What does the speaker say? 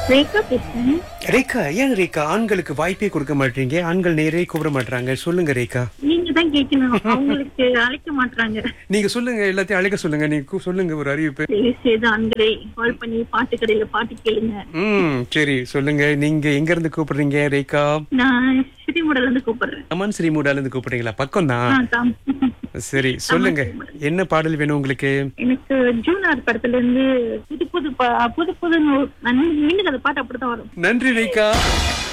ரேகா பேசுறேன் ரேகா ஏன் ரேகா ஆண்களுக்கு வாய்ப்பே கொடுக்க மாட்டீங்க ஆண்கள் நேரே கூப்பிட மாட்டாங்க சொல்லுங்க ரேகா நீங்க தான் கேட்கணும் அவங்களுக்கு அழைக்க மாட்டாங்க நீங்க சொல்லுங்க எல்லாத்தையும் அழைக்க சொல்லுங்க நீங்க கூ- சொல்லுங்க ஒரு அறிவிப்பு தயவு செய்து ஆண்களே கால் பண்ணி பாட்டு கடையில பாட்டு கேளுங்க ம் சரி சொல்லுங்க நீங்க எங்க இருந்து கூப்பிடுறீங்க ரேகா நான் ஸ்ரீமுடல இருந்து கூப்பிடுறேன் அமன் ஸ்ரீமூடால இருந்து கூப்பிடுறீங்களா பக்கம் ஆ, தான் தாம். சரி சொல்லுங்க என்ன பாடல் வேணும் உங்களுக்கு எனக்கு ஜூனார் படத்துல இருந்து புது புது பா- புது புது நூ- நான் மீண்டும் அந்த பாட்டு அப்படித்தான் வரும் நன்றி ரேகா